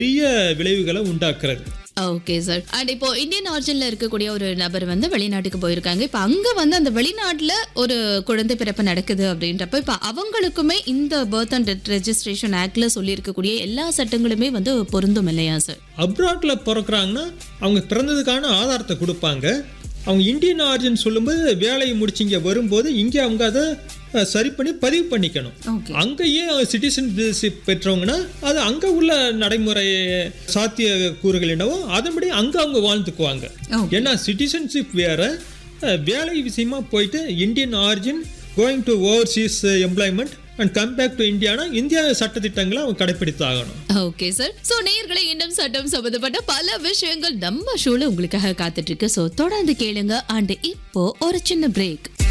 பெரிய விளைவுகளை உண்டாக்குறது ஓகே சார் அண்ட் இப்போ இந்தியன் ஆரிஜின்ல இருக்கக்கூடிய ஒரு நபர் வந்து வெளிநாட்டுக்கு போயிருக்காங்க இப்போ அங்க வந்து அந்த வெளிநாட்டுல ஒரு குழந்தை பிறப்பு நடக்குது அப்படின்றப்ப இப்போ அவங்களுக்குமே இந்த பர்த் அண்ட் டெத் ரெஜிஸ்ட்ரேஷன் ஆக்ட்ல சொல்லி இருக்கக்கூடிய எல்லா சட்டங்களுமே வந்து பொருந்தும் இல்லையா சார் அப்ராட்ல பிறக்கிறாங்கன்னா அவங்க பிறந்ததுக்கான ஆதாரத்தை கொடுப்பாங்க அவங்க இந்தியன் ஆரிஜின் சொல்லும்போது வேலையை முடிச்சு இங்கே வரும்போது இங்கே அவங்க அதை அஹ், சரி பண்ணி பதிவு பண்ணிக்கணும் ஓகே அங்கேயே சிட்டிசன்ஷிப் பெற்றவங்கன்னா அது அங்கே உள்ள நடைமுறை சாத்திய கூறுகள் என்னவோ அதன்படி அங்கே அவங்க வாழ்ந்துக்குவாங்க Okay. ஏன்னா சிட்டிசன்ஷிப் வேற அஹ், வேலை விஷயமா போயிட்டு Indian origin going to overseas employment and come back to இந்தியானா இந்தியா சட்டத்திட்டங்களை அவங்க கடைப்பிடித்தாகணும் ஓகே சார் சோ நேயர்களை இன்னும் சட்டம் சம்பந்தப்பட்ட பல விஷயங்கள் நம்ம ஷோல உங்களுக்காக காத்துட்டு இருக்கு சோ தொடர்ந்து கேளுங்க அண்ட் இப்போ ஒரு சின்ன பிரேக்